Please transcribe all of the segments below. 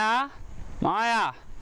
మాయా మాయా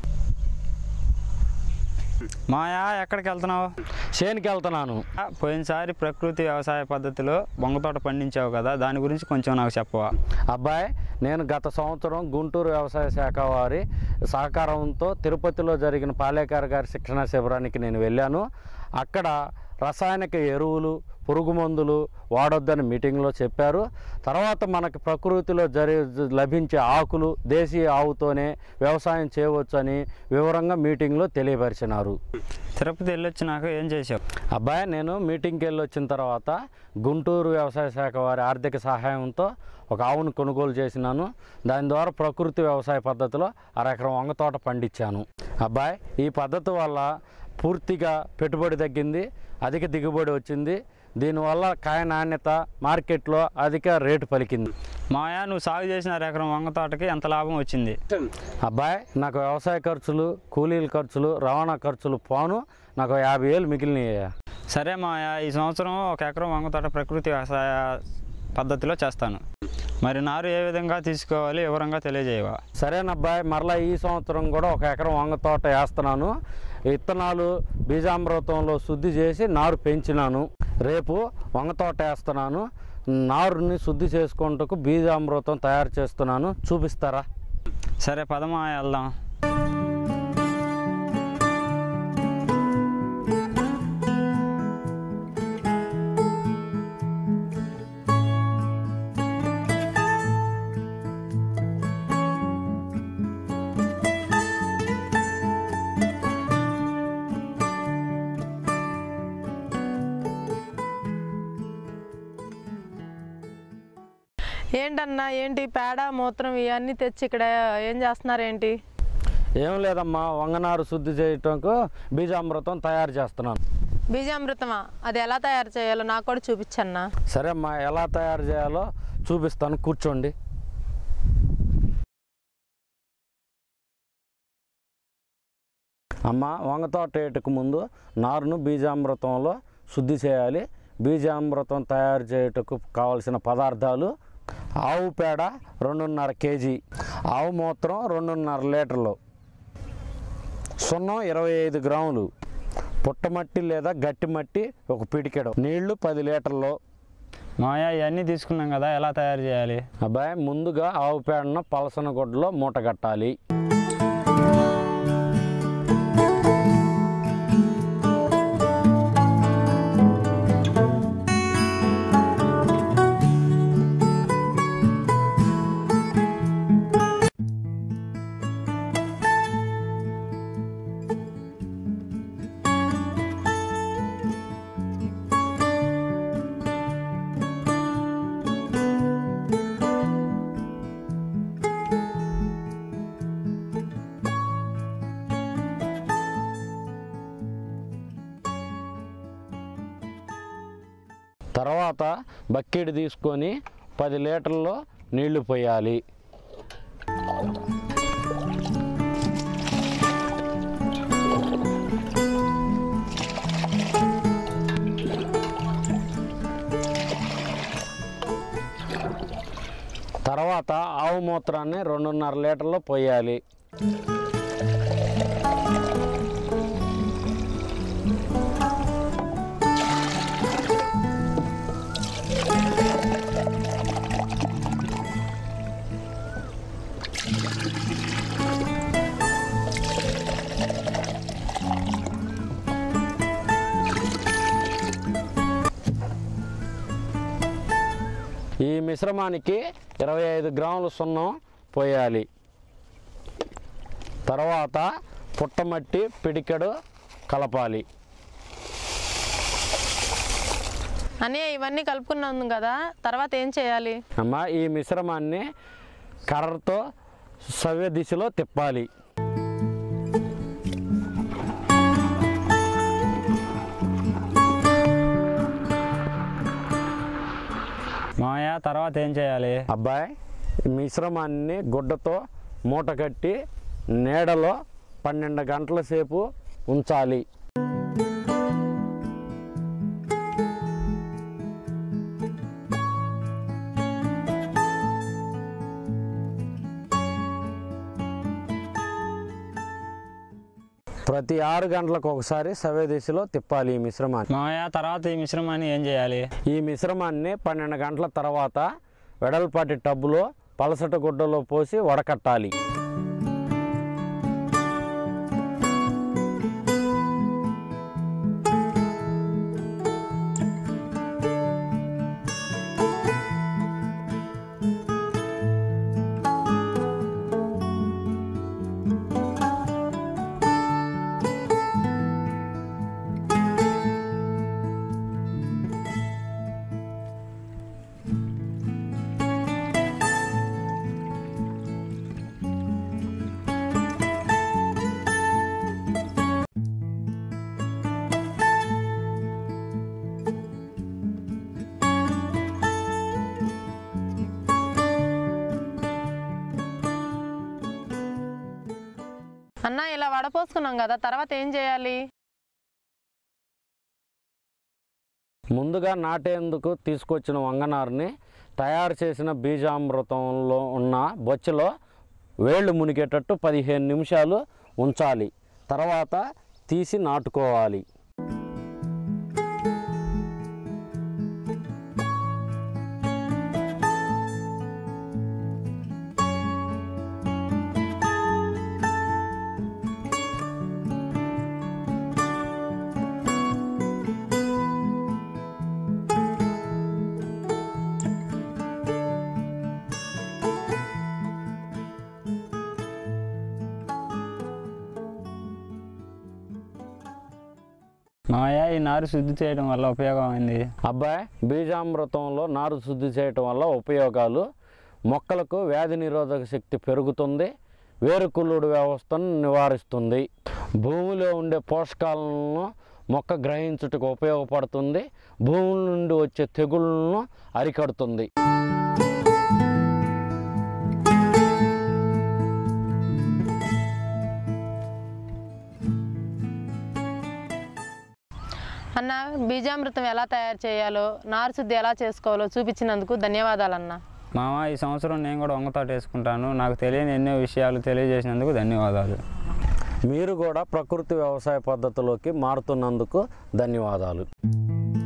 మాయా ఎక్కడికి వెళ్తున్నావు చేనుకి వెళ్తున్నాను ఆ, పోయినసారి ప్రకృతి వ్యవసాయ పద్ధతిలో బొంగతోట పండించావు కదా దాని గురించి కొంచెం నాకు చెప్పవా అబ్బాయి నేను గత సంవత్సరం గుంటూరు వ్యవసాయ శాఖ వారి సహకారంతో తిరుపతిలో జరిగిన పాలేకర్ గారి శిక్షణ శిబిరానికి నేను వెళ్ళాను అక్కడ రసాయనిక ఎరువులు పురుగు మందులు వాడొద్దని మీటింగ్లో చెప్పారు తర్వాత మనకి ప్రకృతిలో జరి లభించే ఆకులు దేశీయ ఆవుతోనే వ్యవసాయం చేయవచ్చు అని వివరంగా మీటింగ్లో తెలియపరిచినారు తిరుపతి వెళ్ళొచ్చినాక ఏం చేసావు అబ్బాయి నేను మీటింగ్కి వెళ్ళి వచ్చిన తర్వాత గుంటూరు వ్యవసాయ శాఖ వారి ఆర్థిక సహాయంతో ఒక ఆవును కొనుగోలు చేసినాను దాని ద్వారా ప్రకృతి వ్యవసాయ పద్ధతిలో అరెకరం వంగ తోట పండించాను అబ్బాయి ఈ పద్ధతి వల్ల పూర్తిగా పెట్టుబడి తగ్గింది అధిక దిగుబడి వచ్చింది దీనివల్ల కాయ నాణ్యత మార్కెట్లో అధిక రేటు పలికింది మాయా నువ్వు సాగు చేసిన ఎకరం వంగ తోటకి ఎంత లాభం వచ్చింది అబ్బాయి నాకు వ్యవసాయ ఖర్చులు కూలీల ఖర్చులు రవాణా ఖర్చులు పోను నాకు యాభై వేలు మిగిలినాయి సరే మాయా ఈ సంవత్సరం ఒక ఎకరం వంగ తోట ప్రకృతి వ్యవసాయ పద్ధతిలో చేస్తాను మరి నారు ఏ విధంగా తీసుకోవాలి వివరంగా తెలియజేయవా సరేనబ్బాయి మరలా ఈ సంవత్సరం కూడా ఒక ఎకరం వంగ తోట వేస్తున్నాను విత్తనాలు బీజామృతంలో శుద్ధి చేసి నారు పెంచినాను రేపు వంగ తోట వేస్తున్నాను నారుని శుద్ధి చేసుకుంటూ బీజామృతం తయారు చేస్తున్నాను చూపిస్తారా సరే పదమా వెళ్దాం ఏంటన్నా ఏంటి పేడ మూత్రం ఇవన్నీ తెచ్చి ఇక్కడ ఏం చేస్తున్నారు ఏంటి ఏం లేదమ్మా వంగనారు శుద్ధి చేయటంకు బీజామృతం తయారు చేస్తున్నాను బీజామృతమా అది ఎలా తయారు చేయాలో నాకు కూడా చూపించన్నా సరే అమ్మా ఎలా తయారు చేయాలో చూపిస్తాను కూర్చోండి అమ్మ వంగ తోట వేయటకు ముందు నారును బీజామృతంలో శుద్ధి చేయాలి బీజామృతం తయారు చేయుటకు కావలసిన పదార్థాలు ఆవు పేడ రెండున్నర కేజీ ఆవు మూత్రం రెండున్నర లీటర్లు సున్నం ఇరవై ఐదు గ్రాములు పుట్టమట్టి లేదా గట్టి మట్టి ఒక పిడికెడు నీళ్లు పది లీటర్లు మాయా ఇవన్నీ తీసుకున్నాం కదా ఎలా తయారు చేయాలి అబ్బాయి ముందుగా ఆవు పేడను పలసన గుడ్డలో మూట కట్టాలి తర్వాత బకెట్ తీసుకొని పది లీటర్లో నీళ్లు పోయాలి తర్వాత ఆవు మూత్రాన్ని రెండున్నర లీటర్లో పోయాలి ఈ మిశ్రమానికి ఇరవై ఐదు గ్రాముల సున్నం పోయాలి తర్వాత పుట్టమట్టి పిడికెడు కలపాలి అని ఇవన్నీ కలుపుకున్నాం కదా తర్వాత ఏం చేయాలి అమ్మ ఈ మిశ్రమాన్ని కర్రతో సవ్య దిశలో తిప్పాలి మాయా తర్వాత ఏం చేయాలి అబ్బాయి ఈ మిశ్రమాన్ని గుడ్డతో మూట కట్టి నీడలో పన్నెండు గంటల సేపు ఉంచాలి ప్రతి ఆరు గంటలకు ఒకసారి సవ్య దిశలో తిప్పాలి ఈ మిశ్రమాన్ని మామయ్య తర్వాత ఈ మిశ్రమాన్ని ఏం చేయాలి ఈ మిశ్రమాన్ని పన్నెండు గంటల తర్వాత వెడల్పాటి టబ్బులో పలసట గుడ్డలో పోసి వడకట్టాలి అన్న ఇలా వడపోసుకున్నాం కదా తర్వాత ఏం చేయాలి ముందుగా నాటేందుకు తీసుకొచ్చిన వంగనారుని తయారు చేసిన బీజామృతంలో ఉన్న బొచ్చలో వేళ్ళు మునిగేటట్టు పదిహేను నిమిషాలు ఉంచాలి తర్వాత తీసి నాటుకోవాలి మామయ్య ఈ నారు శుద్ధి చేయడం వల్ల ఉపయోగం ఏంది అబ్బాయి బీజామృతంలో నారు శుద్ధి చేయటం వల్ల ఉపయోగాలు మొక్కలకు వ్యాధి నిరోధక శక్తి పెరుగుతుంది వేరుకుళ్ళుడు వ్యవస్థను నివారిస్తుంది భూమిలో ఉండే పోషకాలను మొక్క గ్రహించుటకు ఉపయోగపడుతుంది భూమి నుండి వచ్చే తెగుళ్ళను అరికడుతుంది అన్న బీజామృతం ఎలా తయారు చేయాలో నారు శుద్ధి ఎలా చేసుకోవాలో చూపించినందుకు ధన్యవాదాలు అన్న మామ ఈ సంవత్సరం నేను కూడా వంగతోట వేసుకుంటాను నాకు తెలియని ఎన్నో విషయాలు తెలియజేసినందుకు ధన్యవాదాలు మీరు కూడా ప్రకృతి వ్యవసాయ పద్ధతిలోకి మారుతున్నందుకు ధన్యవాదాలు